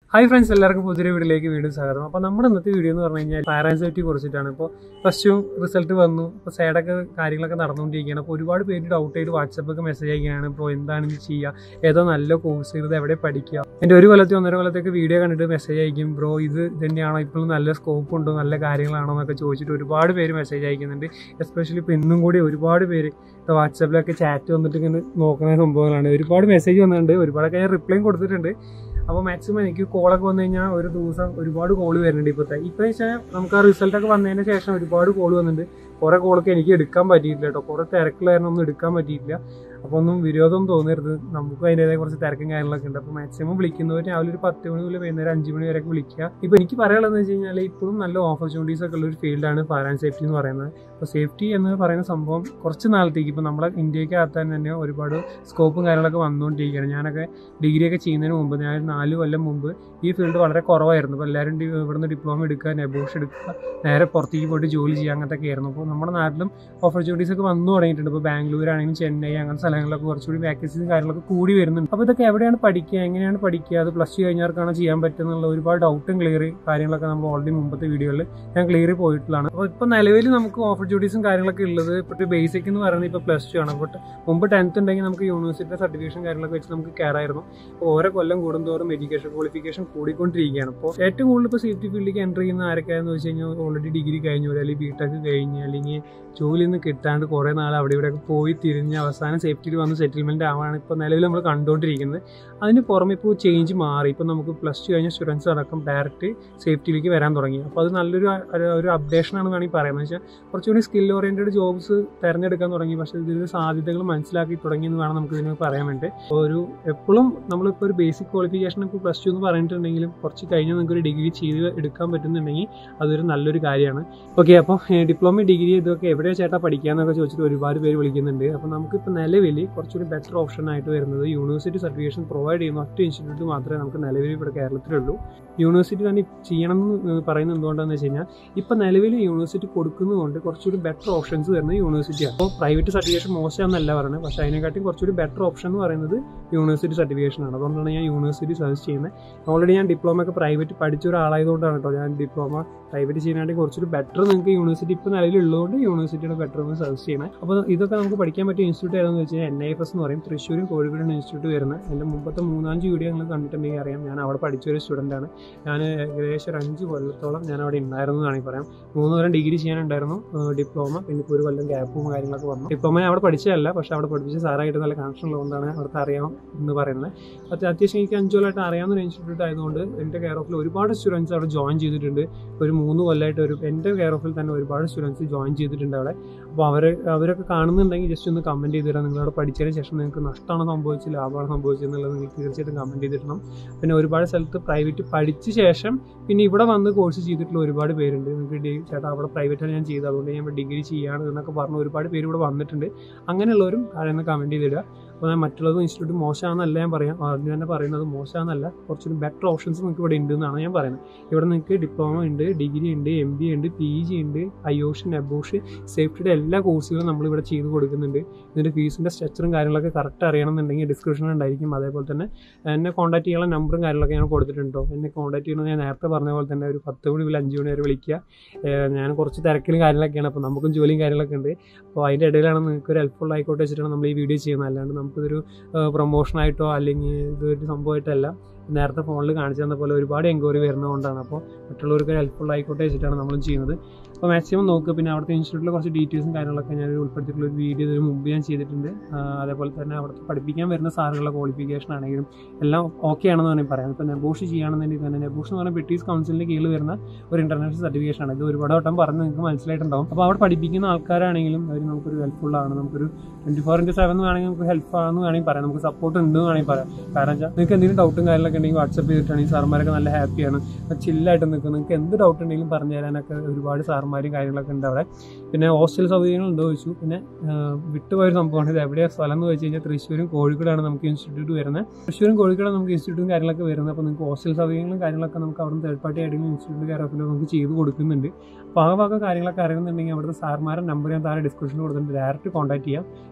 hi friends എല്ലാവർക്കും പുതിയ വീഡിയോയിലേക്ക് വീണ്ടും സ്വാഗതം അപ്പോൾ നമ്മുടെ ഇന്നത്തെ വീഡിയോ എന്ന് പറഞ്ഞു കഴിഞ്ഞാൽ ഫയർ ആൻഡ് സേഫ്റ്റി കുറിച്ചിട്ടാണ് ഇപ്പോൾ പ്ലസ് ടു റിസൾട്ട് വന്നു ഇപ്പോൾ സൈഡൊക്കെ കാര്യങ്ങളൊക്കെ നടന്നുകൊണ്ടിരിക്കുകയാണ് അപ്പോൾ ഒരുപാട് പേര് ഡൗട്ട് ചെയ്ത് വാട്സപ്പൊക്കെ മെസ്സേജ് അയക്കുകയാണ് ഇപ്പോൾ എന്താണ് ഇത് ചെയ്യുക ഏതോ നല്ല കോഴ്സ് ഇത് എവിടെ പഠിക്കുക എൻ്റെ ഒരു കൊല്ലത്തിൽ ഒന്നര കൊല്ലത്തേക്ക് വീഡിയോ കണ്ടിട്ട് മെസ്സേജ് അയക്കും ബ്രോ ഇത് തന്നെയാണോ ഇപ്പോഴും നല്ല സ്കോപ്പ് ഉണ്ടോ നല്ല കാര്യങ്ങളാണോ എന്നൊക്കെ ചോദിച്ചിട്ട് ഒരുപാട് പേര് മെസ്സേജ് അയക്കുന്നുണ്ട് എസ്പെഷ്യലി ഇപ്പോൾ ഇന്നും കൂടി ഒരുപാട് പേര് വാട്സാപ്പിലൊക്കെ ചാറ്റ് വന്നിട്ട് ഇങ്ങനെ നോക്കുന്ന സംഭവങ്ങളാണ് ഒരുപാട് മെസ്സേജ് വന്നിട്ടുണ്ട് ഒരുപാടൊക്കെ ഞാൻ റിപ്ലൈയും കൊടുത്തിട്ടുണ്ട് അപ്പോൾ മാക്സിമം എനിക്ക് കോളൊക്കെ വന്നു കഴിഞ്ഞാൽ ഒരു ദിവസം ഒരുപാട് കോൾ വരുന്നുണ്ട് ഇപ്പോഴത്തെ ഇപ്പോൾ വെച്ചാൽ നമുക്ക് ആ റിസൾട്ടൊക്കെ വന്നതിന് ശേഷം ഒരുപാട് കോൾ വന്നിട്ടുണ്ട് കുറേ കോളൊക്കെ എനിക്ക് എടുക്കാൻ പറ്റിയിട്ടില്ല കേട്ടോ കുറേ തിരക്കിലായിരുന്നു ഒന്നും എടുക്കാൻ പറ്റിയിട്ടില്ല അപ്പോൾ ഒന്നും വിരോധം തോന്നരുത് നമുക്ക് അതിൻ്റെതായ കുറച്ച് തിരക്കും കാര്യങ്ങളൊക്കെ ഉണ്ട് അപ്പോൾ മാക്സിമം വിളിക്കുന്നവർ രാവിലെ ഒരു പത്ത് മണി മുതൽ വൈകുന്നേരം അഞ്ച് മണി വരെയൊക്കെ വിളിക്കുക ഇപ്പോൾ എനിക്ക് പറയാനുള്ളതെന്ന് വെച്ച് കഴിഞ്ഞാൽ ഇപ്പോഴും നല്ല ഓപ്പർച്യൂണിറ്റീസ് ഒക്കെ ഉള്ള ഒരു ഫീൽഡാണ് ഫയർ ആൻഡ് സേഫ്റ്റി എന്ന് പറയുന്നത് അപ്പോൾ സേഫ്റ്റി എന്ന് പറയുന്ന സംഭവം കുറച്ച് നാളത്തേക്ക് ഇപ്പോൾ നമ്മളെ ഇന്ത്യക്കകത്ത് തന്നെ ഒരുപാട് സ്കോപ്പും കാര്യങ്ങളൊക്കെ വന്നുകൊണ്ടിരിക്കുകയാണ് ഞാനൊക്കെ ഡിഗ്രിയൊക്കെ ചെയ്യുന്നതിന് മുമ്പ് ഞാൻ ഒരു നാല് കൊല്ലം മുമ്പ് ഈ ഫീൽഡ് വളരെ കുറവായിരുന്നു അപ്പോൾ എല്ലാവരും ഡി- ഇവിടുന്ന് ഡിപ്ലോമ എടുക്കുക നെബോഷ് എടുക്കുക നേരെ പുറത്തേക്ക് പോയിട്ട് ജോലി ചെയ്യുക അങ്ങനത്തെ ഒക്കെ ആയിരുന്നു അപ്പോൾ നമ്മുടെ നാട്ടിലും ഓപ്പർച്യൂണിറ്റീസ് ഒക്കെ വന്നു തുടങ്ങിയിട്ടുണ്ട് ഇപ്പോൾ ബാംഗ്ലൂർ ആണെങ്കിലും ചെന്നൈ അങ്ങനത്തെ സ്ഥലങ്ങളിലൊക്കെ കുറച്ചുകൂടി വാക്കൻസീസും കാര്യങ്ങളൊക്കെ കൂടി വരുന്നുണ്ട് അപ്പോൾ ഇതൊക്കെ എവിടെയാണ് പഠിക്കുക എങ്ങനെയാണ് പഠിക്കുക അത് പ്ലസ് ടു കഴിഞ്ഞവർക്കാണ് ചെയ്യാൻ പറ്റുന്നുള്ള ഒരുപാട് ഡൗട്ടും ക്ലിയർ കാര്യങ്ങളൊക്കെ നമ്മൾ ഓൾറെഡി മുമ്പത്തെ വീഡിയോയിൽ ഞാൻ ക്ലിയർ പോയിട്ടുള്ളതാണ് അപ്പോൾ ഇപ്പോൾ നിലവിൽ നമുക്ക് ഓപ്പർച്യൂണിറ്റീസും കാര്യങ്ങളൊക്കെ ഉള്ളത് ഇപ്പോൾ ബേസിക് എന്ന് പറയുന്നത് ഇപ്പോൾ പ്ലസ് ടു ആണ് അപ്പോൾ മുമ്പ് ടെൻത്ത് ഉണ്ടെങ്കിൽ നമുക്ക് യൂണിവേഴ്സിറ്റിയുടെ സർട്ടിഫിക്കേഷൻ കാര്യങ്ങളൊക്കെ വെച്ച് നമുക്ക് കയറായിരുന്നു അപ്പോൾ ഓരോ കൊല്ലം കൂടുന്തോറും എഡ്യൂക്കേഷൻ ക്വാളിഫിക്കേഷൻ കൂടിക്കൊണ്ടിരിക്കുകയാണ് അപ്പോൾ ഏറ്റവും കൂടുതൽ ഇപ്പോൾ സേഫ്റ്റി ഫീൽഡിലേക്ക് എൻ്റർ ചെയ്യുന്ന ആരൊക്കെയാണെന്ന് വെച്ച് കഴിഞ്ഞാൽ ഓൾറെഡി ഡിഗ്രി കഴിഞ്ഞവർ അല്ലെങ്കിൽ ബി ടെക് കഴിഞ്ഞ് അല്ലെങ്കിൽ ജോലിയൊന്നും കിട്ടാണ്ട് കുറേ നാൾ അവിടെ ഇവിടെയൊക്കെ പോയി തിരിഞ്ഞ് അവസാനം സേഫ്റ്റിയിൽ വന്ന് സെറ്റിൽമെൻറ്റ് ആവാണ് ഇപ്പോൾ നിലവിൽ നമ്മൾ കണ്ടുകൊണ്ടിരിക്കുന്നത് അതിന് പുറമെ ഇപ്പോൾ ചേഞ്ച് മാറി ഇപ്പോൾ നമുക്ക് പ്ലസ് ടു കഴിഞ്ഞ സ്റ്റുഡൻസ് അടക്കം ഡയറക്റ്റ് സേഫ്റ്റിയിലേക്ക് വരാൻ തുടങ്ങി അപ്പോൾ അത് നല്ലൊരു ഒരു- ഒരു അപ്ഡേഷൻ ആണ് വേണമെങ്കിൽ പറയാമെന്ന് വെച്ചാൽ കുറച്ചുകൂടി സ്കിൽ ഓറിയൻറ്റഡ് ജോബ്സ് തിരഞ്ഞെടുക്കാൻ തുടങ്ങി പക്ഷേ ഇതിൽ സാധ്യതകൾ മനസ്സിലാക്കി തുടങ്ങി എന്ന് വേണം നമുക്ക് ഇതിന് പറയാൻ വേണ്ടി അപ്പോൾ ഒരു എപ്പോഴും നമ്മളിപ്പോൾ ഒരു ബേസിക് ക്വാളിഫിക്കേഷൻ ഇപ്പോൾ പ്ലസ് ടു എന്ന് പറഞ്ഞിട്ടുണ്ടെങ്കിലും കുറച്ച് കഴിഞ്ഞ് നിങ്ങൾക്ക് ഒരു ഡിഗ്രി ചെയ്ത് എടുക്കാൻ പറ്റുന്നുണ്ടെങ്കിൽ അതൊരു നല്ലൊരു കാര്യമാണ് ഓക്കെ അപ്പോൾ ഡിപ്ലോമ ഡിഗ്രി ഇതൊക്കെ എവിടെയോ ചേട്ടാ പഠിക്കാന്നൊക്കെ ചോദിച്ചിട്ട് ഒരുപാട് പേര് വിളിക്കുന്നുണ്ട് അപ്പോൾ നമുക്കിപ്പോൾ നിലവിൽ കുറച്ചുകൂടി ബെറ്റർ ഓപ്ഷൻ ആയിട്ട് വരുന്നത് യൂണിവേഴ്സിറ്റി സർട്ടിഫിക്കേഷൻ പ്രൊവൈഡ് ചെയ്യുന്ന ഒറ്റ ഇൻസ്റ്റിറ്റ്യൂട്ട് മാത്രമേ നമുക്ക് നിലവിൽ ഇവിടെ കേരളത്തിലുള്ളൂ യൂണിവേഴ്സിറ്റി തന്നെ ചെയ്യണം എന്ന് പറയുന്നത് എന്തുകൊണ്ടാണെന്ന് വെച്ച് കഴിഞ്ഞാൽ ഇപ്പോൾ നിലവിൽ യൂണിവേഴ്സിറ്റി കൊടുക്കുന്നതുകൊണ്ട് കുറച്ചുകൂടി ബെറ്റർ ഓപ്ഷൻസ് വരുന്നത് യൂണിവേഴ്സിറ്റിയാണ് അപ്പോൾ പ്രൈവറ്റ് സർട്ടിഫിക്കേഷൻ മോശമാണെന്നല്ല പറയുന്നത് പക്ഷേ അതിനെക്കാട്ടി കുറച്ചുകൂടി ബെറ്റർ ഓപ്ഷൻ എന്ന് പറയുന്നത് യൂണിവേഴ്സിറ്റി സർട്ടിഫിക്കേഷൻ ആണ് അതുകൊണ്ടാണ് ഞാൻ യൂണിവേഴ്സിറ്റി സജസ്റ്റ് ചെയ്യുന്നത് ഓൾറെഡി ഞാൻ ഡിപ്ലോമ ഒക്കെ പ്രൈവറ്റ് പഠിച്ച ഒരാളായതുകൊണ്ടാണ് കേട്ടോ ഞാൻ ഡിപ്ലോമ പ്രൈവറ്റ് ചെയ്യാനായിട്ട് കുറച്ചൊരു ബെറ്റർ നിങ്ങൾക്ക് യൂണിവേഴ്സിറ്റി ഇപ്പോൾ നിലവിലുള്ളതുകൊണ്ട് യൂണിവേഴ്സിറ്റിയുടെ ബെറ്റർ എന്ന് സജസ്റ്റ് ചെയ്യണേ അപ്പോൾ ഇതൊക്കെ നമുക്ക് പഠിക്കാൻ പറ്റിയ ഇൻസ്റ്റിറ്റ്യൂട്ട് ഏതാണെന്ന് വെച്ച് കഴിഞ്ഞാൽ എൻ ഐ എഫ് എസ് എന്ന് പറയും തൃശ്ശൂരും കോഴിക്കോടും ഇൻസ്റ്റിറ്റ്യൂട്ട് വരുന്നത് എൻ്റെ മുമ്പത്തെ മൂന്നാഞ്ച് വീഡിയോ നിങ്ങൾ കണ്ടിട്ടുണ്ടെങ്കിൽ അറിയാം ഞാൻ അവിടെ പഠിച്ച ഒരു സ്റ്റുഡൻ്റാണ് ഞാൻ ഏകദേശം ഒരു അഞ്ച് കൊല്ലത്തോളം ഞാൻ അവിടെ ഉണ്ടായിരുന്നു എന്നാണ് പറയാം മൂന്ന് കൊല്ലം ഡിഗ്രി ചെയ്യാനുണ്ടായിരുന്നു ഡിപ്ലോമ പിന്നെ ഇപ്പോൾ ഒരു കൊല്ലം ഗ്യാപ്പും കാര്യങ്ങളൊക്കെ വന്നു ഡിപ്ലോമ ഞാൻ അവിടെ പഠിച്ചതല്ല പക്ഷേ അവിടെ പഠിപ്പിച്ച സാറായിട്ട് നല്ല കണക്ഷൻ ഉള്ളതുകൊണ്ടാണ് അവിടുത്തെ അറിയാം എന്ന് പറയുന്നത് അത് അത്യാവശ്യം എനിക്ക് അഞ്ചു കൊല്ലമായിട്ട് അറിയാവുന്ന ഒരു ഇൻസ്റ്റിറ്റ്യൂട്ട് ആയതുകൊണ്ട് എൻ്റെ കെയർ ഓഫിൽ ഒരുപാട് സ്റ്റുഡൻസ് അവിടെ ജോയിൻ ചെയ്തിട്ടുണ്ട് ഒരു മൂന്ന് കൊല്ലമായിട്ട് ഒരു എൻ്റെ കെയർ ഓഫിൽ തന്നെ ഒരുപാട് സ്റ്റുഡൻസ് ജോയിൻ ചെയ്തിട്ടുണ്ട് അവിടെ അപ്പോൾ അവർ അവരൊക്കെ കാണുന്നുണ്ടെങ്കിൽ ജസ്റ്റ് ഒന്ന് കമൻറ്റ് ചെയ്ത് തരാം നിങ്ങളവിടെ പഠിച്ചതിന് ശേഷം നിങ്ങൾക്ക് നഷ്ടമാണ് സംഭവിച്ചത് ലാഭമാണ് സംഭവിച്ചത് എന്നുള്ളത് നിങ്ങൾക്ക് തീർച്ചയായിട്ടും കമൻറ്റ് ചെയ്തിടണം പിന്നെ ഒരുപാട് സ്ഥലത്ത് പ്രൈവറ്റ് പഠിച്ച ശേഷം പിന്നെ ഇവിടെ വന്ന് കോഴ്സ് ചെയ്തിട്ടുള്ള ഒരുപാട് പേരുണ്ട് നിങ്ങൾക്ക് ഡി ചേട്ടാ അവിടെ പ്രൈവറ്റാണ് ഞാൻ ചെയ്തത് അതുകൊണ്ട് ഞാൻ ഡിഗ്രി ചെയ്യാണ് എന്നൊക്കെ പറഞ്ഞ് ഒരുപാട് പേര് ഇവിടെ വന്നിട്ടുണ്ട് അങ്ങനെയുള്ളവരും കാര്യങ്ങൾ കമൻറ്റ് ചെയ്തിടുക അപ്പോൾ ഞാൻ മറ്റുള്ളതും ഇൻസ്റ്റിറ്റ്യൂട്ട് മോശമാണെന്നല്ല ഞാൻ പറയാം ആദ്യം തന്നെ പറയുന്നത് മോശമാണെന്നല്ല കുറച്ചുകൂടി ബെറ്റർ ഓപ്ഷൻസ് നിങ്ങൾക്ക് ഇവിടെ ഉണ്ട് എന്നാണ് ഞാൻ പറയുന്നത് ഇവിടെ നിങ്ങൾക്ക് ഡിപ്ലോമ ഉണ്ട് ഡിഗ്രി ഉണ്ട് എം ബി ഉണ്ട് പി ജി ഉണ്ട് അയോഷൻ അബോഷ് സേഫ്റ്റിയുടെ എല്ലാ കോഴ്സുകളും നമ്മളിവിടെ ചെയ്ത് കൊടുക്കുന്നുണ്ട് ഇതിൻ്റെ ഫീസിൻ്റെ സ്ട്രക്ചറും കാര്യങ്ങളൊക്കെ കറക്റ്റ് അറിയണമെന്നുണ്ടെങ്കിൽ ഡിസ്ക്രിപ്ഷനിൽ ഉണ്ടായിരിക്കും അതേപോലെ തന്നെ എന്നെ കോൺടാക്ട് ചെയ്യാനുള്ള നമ്പറും കാര്യങ്ങളൊക്കെ ഞാൻ കൊടുത്തിട്ടുണ്ടോ എന്നെ കോൺടാക്ട് ചെയ്യണമെന്ന് ഞാൻ നേരത്തെ പറഞ്ഞ പോലെ തന്നെ ഒരു പത്ത് മണി മുതൽ അഞ്ച് മണി വരെ വിളിക്കുക ഏഹ് ഞാൻ കുറച്ച് തിരക്കിലും കാര്യങ്ങളൊക്കെയാണ് അപ്പോൾ നമുക്കും ജോലിയും കാര്യങ്ങളൊക്കെ ഉണ്ട് അപ്പോൾ അതിൻ്റെ ഇടയിലാണ് നിങ്ങൾക്ക് ഒരു ഹെൽപ്ഫുൾ ആയിക്കോട്ടെ വെച്ചിട്ടാണ് നമ്മൾ ഈ വീഡിയോ ചെയ്യുന്നത് അല്ലാണ്ട് നമുക്കിതൊരു പ്രൊമോഷനായിട്ടോ അല്ലെങ്കിൽ ഇതൊരു സംഭവമായിട്ടല്ല നേരത്തെ ഫോണിൽ കാണിച്ചു തന്ന പോലെ ഒരുപാട് എൻക്വയറി വരുന്നതുകൊണ്ടാണ് അപ്പോൾ മറ്റുള്ളവർക്ക് ഹെൽപ്ഫുൾ ആയിക്കോട്ടെ വെച്ചിട്ടാണ് നമ്മളും ചെയ്യുന്നത് അപ്പോൾ മാക്സിമം നോക്കുക പിന്നെ അവിടുത്തെ ഇൻസ്റ്റിറ്റ്യൂട്ടിലെ കുറച്ച് ഡീറ്റെയിൽസും കാര്യങ്ങളൊക്കെ ഞാൻ ഉൾപ്പെടുത്തിയിട്ടുള്ള ഒരു വീഡിയോ ഇതിന് മുമ്പ് ഞാൻ ചെയ്തിട്ടുണ്ട് ആ, അതേപോലെ തന്നെ അവിടുത്തെ പഠിപ്പിക്കാൻ വരുന്ന സാറുകളുടെ ക്വാളിഫിക്കേഷൻ ആണെങ്കിലും എല്ലാം ഓക്കെ ആണെന്ന് വേണമെങ്കിൽ പറയാം ഇപ്പോൾ നെബോഷ് ചെയ്യുകയാണെന്നുണ്ടെങ്കിൽ തന്നെ നെബോഷ് എന്ന് പറഞ്ഞാൽ ബ്രിട്ടീഷ് കൗൺസിലിൻ്റെ കീഴിൽ വരുന്ന ഒരു ഇൻ്റർനാഷണൽ സർട്ടിഫിക്കേഷൻ ആണ് ഇത് ഒരുപാട് വട്ടം പറഞ്ഞ് നിങ്ങൾക്ക് മനസ്സിലായിട്ടുണ്ടാവും അപ്പോൾ അവിടെ പഠിപ്പിക്കുന്ന ആൾക്കാരാണെങ്കിലും അവർ നമുക്കൊരു ഹെൽപ്ഫുൾ ആണ് നമുക്കൊരു ട്വൻറ്റി ഫോർ ഇൻറ്റു സെവൻ വേണമെങ്കിൽ നമുക്ക് ഹെൽപ്പ് ആണെന്ന് വേണമെങ്കിൽ പറയാം നമുക്ക് സപ്പോർട്ട് ഉണ്ട് എന്ന് വേണമെങ്കിൽ പറയാം കാരണം വെച്ചാൽ നിങ്ങൾക്ക് എന്തെങ്കിലും ഡൗട്ടും കാര്യങ്ങളൊക്കെ ഉണ്ടെങ്കിൽ വാട്സപ്പ് ചെയ്തിട്ടാണെങ്കിൽ സാർമാരൊക്കെ നല്ല ഹാപ്പിയാണ് ചില്ലായിട്ട് നിൽക്കും നിങ്ങൾക്ക് എന്ത് ഡൗട്ട് ഉണ്ടെങ്കിലും പറഞ്ഞു തരാനൊക്കെ ഒരുപാട് സാർമാരും കാര്യങ്ങളൊക്കെ ഉണ്ട് അവിടെ പിന്നെ ഹോസ്റ്റൽ സൗകര്യങ്ങൾ ഉണ്ടോ ചോദിച്ചു പിന്നെ ആ, വിട്ടുപോയൊരു സംഭവമാണ് ഇത് എവിടെയാണ് സ്ഥലം എന്ന് വെച്ച് കഴിഞ്ഞാൽ തൃശ്ശൂരും കോഴിക്കോടാണ് നമുക്ക് ഇൻസ്റ്റിറ്റ്യൂട്ട് വരുന്നത് തൃശ്ശൂരും കോഴിക്കോടാണ് നമുക്ക് ഇൻസ്റ്റിറ്റ്യൂട്ടും കാര്യങ്ങളൊക്കെ വരുന്നത് അപ്പോൾ നിങ്ങൾക്ക് ഹോസ്റ്റൽ സൗകര്യങ്ങളും കാര്യങ്ങളൊക്കെ നമുക്ക് അവിടെ തേർഡ് പാർട്ടി ആയിട്ട് ഇൻസ്റ്റിറ്റ്യൂട്ട് കയറപ്പിൽ നമുക്ക് ചെയ്ത് കൊടുക്കുന്നുണ്ട് അപ്പോൾ ആ വക കാര്യങ്ങളൊക്കെ അറിയുന്നുണ്ടെങ്കിൽ അവിടുത്തെ സാർമാരുടെ നമ്പർ ഞാൻ താഴെ ഡിസ്ക്രിപ്ഷനിൽ കൊടുത്തിട്ടുണ്ട് ഡയറക്റ്റ് കോൺടാക്ട് ചെയ്യാം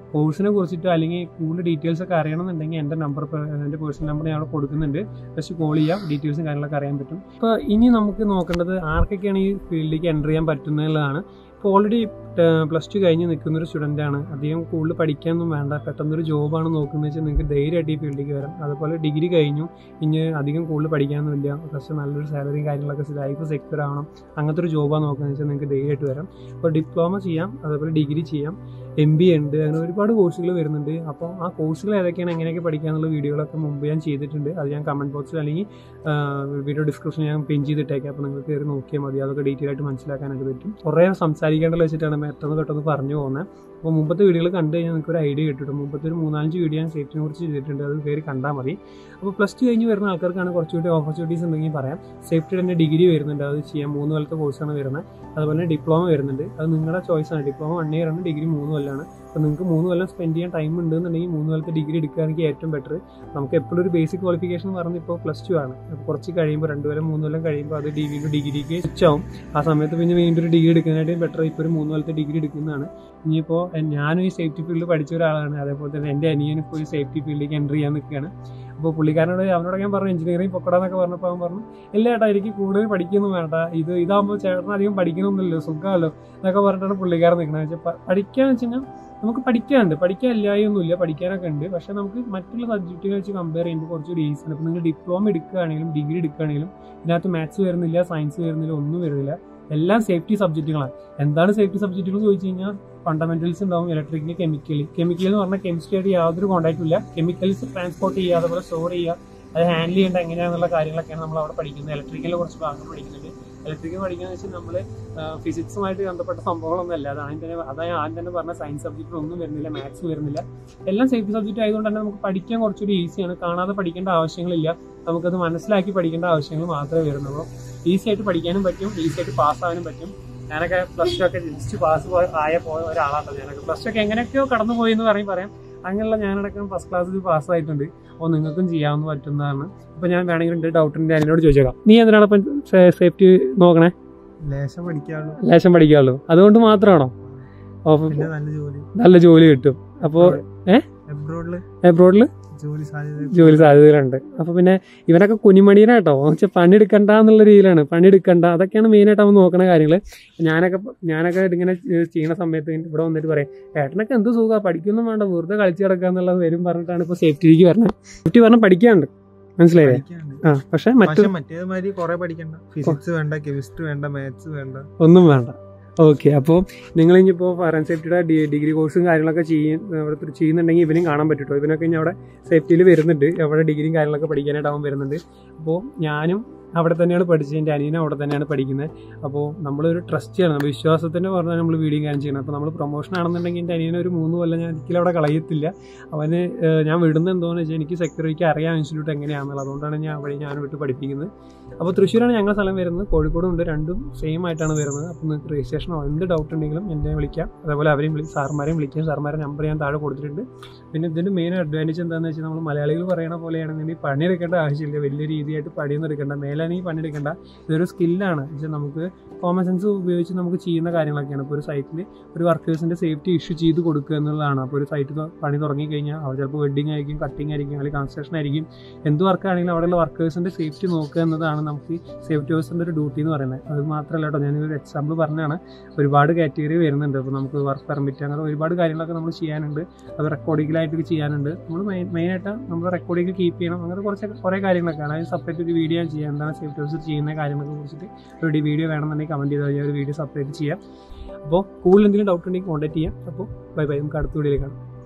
കോഴ്സിനെ കുറിച്ചിട്ടോ അല്ലെങ്കിൽ കൂടുതൽ ഡീറ്റെയിൽസ് ഒക്കെ അറിയണമെന്നുണ്ടെങ്കിൽ എൻ്റെ നമ്പർ എൻ്റെ പേഴ്സണൽ നമ്പർ ഞാൻ അവിടെ കൊടുക്കുന്നുണ്ട് ജസ്റ്റ് കോൾ ചെയ്യാം ഡീറ്റെയിൽസും കാര്യങ്ങളൊക്കെ അറിയാൻ പറ്റും അപ്പോൾ ഇനി നമുക്ക് നോക്കേണ്ടത് ആർക്കൊക്കെയാണ് ഈ ഫീൽഡിലേക്ക് എൻ്റർ ചെയ്യാൻ പറ്റുന്നതെന്നുള്ളതാണ് ഇപ്പോൾ ഓൾറെഡി പ്ലസ് ടു കഴിഞ്ഞ് നിൽക്കുന്ന ഒരു സ്റ്റുഡൻ്റ് ആണ് അധികം കൂടുതൽ പഠിക്കാനൊന്നും വേണ്ട പെട്ടെന്നൊരു ജോബാണ് നോക്കുന്നത് വെച്ചാൽ നിങ്ങൾക്ക് ധൈര്യമായിട്ട് ഈ ഫീൽഡിലേക്ക് വരാം അതുപോലെ ഡിഗ്രി കഴിഞ്ഞു ഇനി അധികം കൂടുതൽ പഠിക്കാനൊന്നുമില്ല കുറച്ച് നല്ലൊരു സാലറിയും കാര്യങ്ങളൊക്കെ ലൈഫ് സെക്യൂർ ആവണം അങ്ങനത്തെ ഒരു ജോബാണ് നോക്കുന്നത് വെച്ചാൽ നിങ്ങൾക്ക് ധൈര്യമായിട്ട് വരാം അപ്പോൾ ഡിപ്ലോമ ചെയ്യാം അതേപോലെ ഡിഗ്രി ചെയ്യാം എം ബി ഉണ്ട് അങ്ങനെ ഒരുപാട് കോഴ്സുകൾ വരുന്നുണ്ട് അപ്പോൾ ആ കോഴ്സുകൾ ഏതൊക്കെയാണ് എങ്ങനെയൊക്കെ പഠിക്കാന്നുള്ള വീഡിയോകളൊക്കെ മുമ്പ് ഞാൻ ചെയ്തിട്ടുണ്ട് അത് ഞാൻ കമൻറ്റ് ബോക്സിൽ അല്ലെങ്കിൽ വീഡിയോ ഡിസ്ക്രിപ്ഷനിൽ ഞാൻ പിൻ ചെയ്തിട്ടേക്കാം അപ്പോൾ നിങ്ങൾക്ക് കയറി നോക്കിയാൽ മതി അതൊക്കെ ഡീറ്റെയിൽ ആയിട്ട് മനസ്സിലാക്കാനായിട്ട് പറ്റും കുറേ സംസാരിക്കേണ്ടത് വെച്ചിട്ടാണ് പെട്ടെന്ന് പെട്ടെന്ന് പറഞ്ഞു പോകുന്നത് അപ്പോൾ മുമ്പത്തെ വീഡിയോകൾ കണ്ടു കഴിഞ്ഞാൽ നിങ്ങൾക്ക് ഒരു ഐഡിയ കിട്ടും മുമ്പത്തെ ഒരു മൂന്നാലഞ്ച് വീഡിയോ ഞാൻ സേഫ്റ്റിനെ കുറിച്ച് ചെയ്തിട്ടുണ്ട് അത് കയറി കണ്ടാൽ മതി അപ്പോൾ പ്ലസ് ടു കഴിഞ്ഞ് വരുന്ന ആൾക്കാർക്കാണ് കുറച്ചുകൂടി ഓപ്പർച്യൂണിറ്റീസ് ഉണ്ടെങ്കിൽ പറയാം സേഫ്റ്റി തന്നെ ഡിഗ്രി വരുന്നുണ്ട് അത് ചെയ്യാൻ മൂന്ന് കൊല്ലത്തെ കോഴ്സാണ് വരുന്നത് അതുപോലെ ഡിപ്ലോമ വരുന്നുണ്ട് അത് നിങ്ങളുടെ ചോയ്സാണ് ഡിപ്ലോമ വൺ ഇയർ ആണ് ഡിഗ്രി മൂന്ന് കൊല്ലമാണ് അപ്പോൾ നിങ്ങൾക്ക് മൂന്ന് കൊല്ലം സ്പെൻഡ് ചെയ്യാൻ ടൈം ഉണ്ടെന്നുണ്ടെങ്കിൽ മൂന്ന് കൊല്ലത്തെ ഡിഗ്രി എടുക്കുകയാണെങ്കിൽ ഏറ്റവും ബെറ്റർ നമുക്ക് എപ്പോഴും ഒരു ബേസിക് ക്വാളിഫിക്കേഷൻ എന്ന് പറഞ്ഞാൽ ഇപ്പോൾ പ്ലസ് ടു ആണ് അപ്പോൾ കുറച്ച് കഴിയുമ്പോൾ രണ്ട് കൊല്ലം മൂന്ന് കൊല്ലം കഴിയുമ്പോൾ അത് ഡി വീണ്ടും ഡിഗ്രിക്ക് സ്വിച്ച് ആവും ആ സമയത്ത് പിന്നെ വീണ്ടും ഒരു ഡിഗ്രി എടുക്കാനായിട്ട് ബെറ്റർ ഇപ്പോൾ ഒരു മൂന്ന് കൊല്ലത്തെ ഡിഗ്രി എടുക്കുന്നതാണ് ഇനിയിപ്പോൾ ഞാനും ഈ സേഫ്റ്റി ഫീൽഡിൽ പഠിച്ച ഒരാളാണ് അതേപോലെ തന്നെ എൻ്റെ അനിയനും ഇപ്പോൾ ഈ സേഫ്റ്റി ഫീൽഡിലേക്ക് എൻ്റർ ചെയ്യാൻ നിൽക്കുകയാണ് അപ്പോൾ പുള്ളിക്കാരനോട് അവനോട് ഞാൻ പറഞ്ഞു എഞ്ചിനീയറിംഗ് പൊക്കടാന്നൊക്കെ പറഞ്ഞപ്പോൾ അവൻ പറഞ്ഞു ഇല്ല ചേട്ടാ എനിക്ക് കൂടുതൽ പഠിക്കൊന്നും വേണ്ട ഇത് ഇതാകുമ്പോൾ ചേട്ടൻ അധികം പഠിക്കണമെന്നില്ലല്ലോ സുഖമല്ലോ എന്നൊക്കെ പറഞ്ഞിട്ടാണ് പുള്ളിക്കാരൻ നിൽക്കുന്നത് വെച്ചാൽ പഠിക്കാന്ന് വെച്ച് കഴിഞ്ഞാൽ നമുക്ക് പഠിക്കാനുണ്ട് പഠിക്കാൻ ഇല്ലായൊന്നുമില്ല പഠിക്കാനൊക്കെ ഉണ്ട് പക്ഷെ നമുക്ക് മറ്റുള്ള സബ്ജക്റ്റുകൾ വെച്ച് കമ്പയർ ചെയ്യുമ്പോൾ കുറച്ചൊരു ഈസിയാണ് ഇപ്പോൾ നിങ്ങൾ ഡിപ്ലോമ എടുക്കുകയാണെങ്കിലും ഡിഗ്രി എടുക്കുകയാണെങ്കിലും ഇതിനകത്ത് മാത്സ് വരുന്നില്ല സയൻസ് വരുന്നില്ല ഒന്നും വരുന്നില്ല എല്ലാം സേഫ്റ്റി സബ്ജക്റ്റുകളാണ് എന്താണ് സേഫ്റ്റി സബ്ജക്റ്റുകൾ ചോദിച്ചു കഴിഞ്ഞാൽ ഫണ്ടമെന്റൽസ് ഉണ്ടാവും ഇലക്ട്രിക്കൽ കെമിക്കൽ കെമിക്കൽ എന്ന് പറഞ്ഞാൽ കെമിസ്ട്രി ആയിട്ട് യാതൊരു കോൺടാക്റ്റും ഇല്ല കെമിക്കൽസ് ട്രാൻസ്പോർട്ട് ചെയ്യുക അതുപോലെ സ്റ്റോർ ചെയ്യുക അത് ഹാൻഡിൽ ചെയ്യേണ്ട എങ്ങനെയാണെന്നുള്ള കാര്യങ്ങളൊക്കെയാണ് നമ്മൾ അവിടെ പഠിക്കുന്നത് ഇലക്ട്രിക്കലിനെ കുറച്ച് ഭാഗങ്ങൾ പഠിക്കുന്നുണ്ട് ഇലക്ട്രിക്കൽ പഠിക്കുക വെച്ചാൽ നമ്മൾ ഫിസിക്സുമായിട്ട് ബന്ധപ്പെട്ട സംഭവങ്ങളൊന്നും അല്ല അതാണ് തന്നെ അതായത് ആദ്യം തന്നെ പറഞ്ഞ സയൻസ് സബ്ജക്റ്റ് ഒന്നും വരുന്നില്ല മാത്സ് വരുന്നില്ല എല്ലാം സേഫ്റ്റി സബ്ജക്റ്റ് ആയതുകൊണ്ട് തന്നെ നമുക്ക് പഠിക്കാൻ കുറച്ചുകൂടി ഈസിയാണ് കാണാതെ പഠിക്കേണ്ട ആവശ്യങ്ങളില്ല നമുക്കത് മനസ്സിലാക്കി പഠിക്കേണ്ട ആവശ്യങ്ങൾ മാത്രമേ വരുന്നുള്ളൂ ഈസി ആയിട്ട് പഠിക്കാനും പറ്റും ഈസി ആയിട്ട് പാസ്സാവാനും പറ്റും ഞാനൊക്കെ പ്ലസ് ടു ഒക്കെ ജസ്റ്റ് പാസ് ആയ പോയ ഒരാളാണ് ഞാനൊക്കെ പ്ലസ് ടു ഒക്കെ എങ്ങനെയൊക്കെയോ കടന്നു പോയി എന്ന് പറയും പറയാം അങ്ങനെയുള്ള ഞാനടക്കം ഫസ്റ്റ് ക്ലാസ്സിൽ പാസ്സായിട്ടുണ്ട് അപ്പോൾ നിങ്ങൾക്കും ചെയ്യാവുന്ന പറ്റുന്നതാണ് അപ്പോൾ ഞാൻ വേണമെങ്കിൽ എൻ്റെ ഡൗട്ട് ഉണ്ട് എന്നോട് ചോദിച്ചേക്കാം നീ എന്തിനാണ് ഇപ്പം സേഫ്റ്റി നോക്കണേ ലേശം പഠിക്കാനുള്ളൂ ലേശം പഠിക്കാനുള്ളൂ അതുകൊണ്ട് മാത്രമാണോ ഓ, പിന്നെ നല്ല ജോലി നല്ല ജോലി കിട്ടും അപ്പോൾ എബ്രോഡില് എബ്രോഡിൽ ജോലി സാധ്യത ജോലി സാധ്യതകളുണ്ട് അപ്പോൾ പിന്നെ ഇവനൊക്കെ കുനിമണിയനാട്ടോ വെച്ചാൽ പണിയെടുക്കണ്ട എന്നുള്ള രീതിയിലാണ് പണിയെടുക്കണ്ട അതൊക്കെയാണ് മെയിനായിട്ട് അവൻ നോക്കണ കാര്യങ്ങൾ ഞാനൊക്കെ ഞാനൊക്കെ ഇങ്ങനെ ചെയ്യുന്ന സമയത്ത് ഇവിടെ വന്നിട്ട് പറയും ഏട്ടനൊക്കെ എന്ത് സുഖമാണ് പഠിക്കൊന്നും വേണ്ട വെറുതെ കളിച്ച് കിടക്കുക എന്നുള്ളത് വരും പറഞ്ഞിട്ടാണ് ഇപ്പോൾ സേഫ്റ്റിക്ക് പറഞ്ഞത് സേഫ്റ്റി പറഞ്ഞാൽ പഠിക്കാണ്ട് മനസ്സിലായില്ലേ പഠിക്കാനുണ്ട് ആ പക്ഷെ മറ്റു പക്ഷെ മറ്റേതുമാതിരി കുറെ പഠിക്കണ്ട ഫിസിക്സ് വേണ്ട കെമിസ്ട്രി വേണ്ട മാത്സ് വേണ്ട ഒന്നും വേണ്ട ഓക്കെ അപ്പോൾ നിങ്ങൾ ഇനിയിപ്പോൾ ഫയർ ആൻഡ് സേഫ്റ്റിയുടെ ഡിഗ്രി കോഴ്സും കാര്യങ്ങളൊക്കെ ചെയ്യും അവിടെ ചെയ്യുന്നുണ്ടെങ്കിൽ ഇവനും കാണാൻ പറ്റുട്ടോ ഇവനൊക്കെ ഇനി അവിടെ സേഫ്റ്റിയിൽ വരുന്നുണ്ട് അവിടെ ഡിഗ്രിയും കാര്യങ്ങളൊക്കെ പഠിക്കാനായിട്ട് അവൻ വരുന്നുണ്ട് അപ്പോൾ ഞാനും അവിടെ തന്നെയാണ് പഠിച്ചത് എൻ്റെ അനിയനും അവിടെ തന്നെയാണ് പഠിക്കുന്നത് അപ്പോൾ നമ്മളൊരു ട്രസ്റ്റ് ചെയ്യണം വിശ്വാസത്തിൻ്റെ പറഞ്ഞാൽ നമ്മൾ വീഡിയോ കാര്യം ചെയ്യണം അപ്പോൾ നമ്മൾ പ്രൊമോഷൻ ആണെന്നുണ്ടെങ്കിൽ എൻ്റെ അനിയനെ ഒരു മൂന്ന് കൊല്ലം ഞാൻ ഒരിക്കലും അവിടെ കളയത്തില്ല അവന് ഏഹ്, ഞാൻ വിടുന്നത് എന്തോന്ന് വെച്ചാൽ എനിക്ക് സെക്യൂരിറ്റിക്ക് അറിയാം ഇൻസ്റ്റിറ്റ്യൂട്ട് എങ്ങനെയാണെന്നുള്ളത് അതുകൊണ്ടാണ് ഞാൻ അവിടെ ഞാൻ വിട്ട് പഠിപ്പിക്കുന്നത് അപ്പോൾ തൃശ്ശൂരാണ് ഞങ്ങളുടെ സ്ഥലം വരുന്നത് കോഴിക്കോടും ഉണ്ട് രണ്ടും സെയിം ആയിട്ടാണ് വരുന്നത് അപ്പോൾ നിങ്ങൾക്ക് രജിസ്ട്രേഷനോ എന്ത് ഡൗട്ട് ഉണ്ടെങ്കിലും എന്നെ വിളിക്കാം അതേപോലെ അവരെയും വിളി സാർമാരെയും വിളിക്കാം സാർമാരെ നമ്പർ ഞാൻ താഴെ കൊടുത്തിട്ടുണ്ട് പിന്നെ ഇതിൻ്റെ മെയിൻ അഡ്വാൻറ്റേജ് എന്താണെന്ന് വെച്ചാൽ നമ്മൾ മലയാളികൾ പറയണ പോലെയാണെന്നുണ്ടെങ്കിൽ പണിയെടുക്കേണ്ട ആവശ്യമില്ല വലിയ രീതിയായിട്ട് പണിയൊന്നും എടുക്കേണ്ട മേലാണെങ്കിൽ പണിയെടുക്കേണ്ട ഇതൊരു സ്കില്ലാണ് വെച്ചാൽ നമുക്ക് കോമൺ സെൻസ് ഉപയോഗിച്ച് നമുക്ക് ചെയ്യുന്ന കാര്യങ്ങളൊക്കെയാണ് ഇപ്പോൾ ഒരു സൈറ്റിൽ ഒരു വർക്കേഴ്സിൻ്റെ സേഫ്റ്റി ഇഷ്യൂ ചെയ്ത് കൊടുക്കുക എന്നുള്ളതാണ് അപ്പോൾ ഒരു സൈറ്റ് പണി തുടങ്ങിക്കഴിഞ്ഞാൽ അവർ ചിലപ്പോൾ വെഡിങ് ആയിരിക്കും കട്ടിങ് ആയിരിക്കും അല്ലെങ്കിൽ കൺസ്ട്രക്ഷൻ ആയിരിക്കും എന്ത് വർക്കാണെങ്കിലും അവിടെയുള്ള വർക്കേഴ്സിൻ്റെ സേഫ്റ്റി നോക്കുക എന്നതാണ് നമുക്ക് സേഫ്റ്റി ഓഫീസറിൻ്റെ ഒരു ഡ്യൂട്ടി എന്ന് പറയുന്നത് അത് മാത്രമല്ല കേട്ടോ ഞാനൊരു എക്സാമ്പിൾ പറഞ്ഞാണ് ഒരുപാട് കാറ്റഗറി വരുന്നുണ്ട് അപ്പോൾ നമുക്ക് വർക്ക് പെർമിറ്റ് അങ്ങനെ ഒരുപാട് കാര്യങ്ങളൊക്കെ നമ്മൾ ചെയ്യാനുണ്ട് അത് റെക്കോർഡിങ്ങിലായിട്ട് ചെയ്യാനുണ്ട് നമ്മൾ മെയിൻ മെയിനായിട്ട് നമ്മൾ റെക്കോർഡിങ് കീപ്പ് ചെയ്യണം അങ്ങനെ കുറച്ച് കുറേ കാര്യങ്ങളൊക്കെയാണ് അതിന് സെപ്പറേറ്റ് ഒരു വീഡിയോ ഞാൻ ചെയ്യാം എന്താണ് സേഫ്റ്റി ഓഫീസർ ചെയ്യുന്ന കാര്യങ്ങളെ കുറിച്ചിട്ട് ഒരു വീഡിയോ വേണമെന്നുണ്ടെങ്കിൽ കമൻറ്റ് ചെയ്താൽ ഞാൻ ഒരു വീഡിയോ സെപ്പറേറ്റ് ചെയ്യാം അപ്പോൾ കൂടുതൽ എന്തെങ്കിലും ഡൗട്ട് ഉണ്ടെങ്കിൽ കോൺടാക്ട് ചെയ്യാം അപ്പോൾ ബൈ ബൈ നമുക്ക് അടുത്ത വീഡിയോയിൽ കാണാം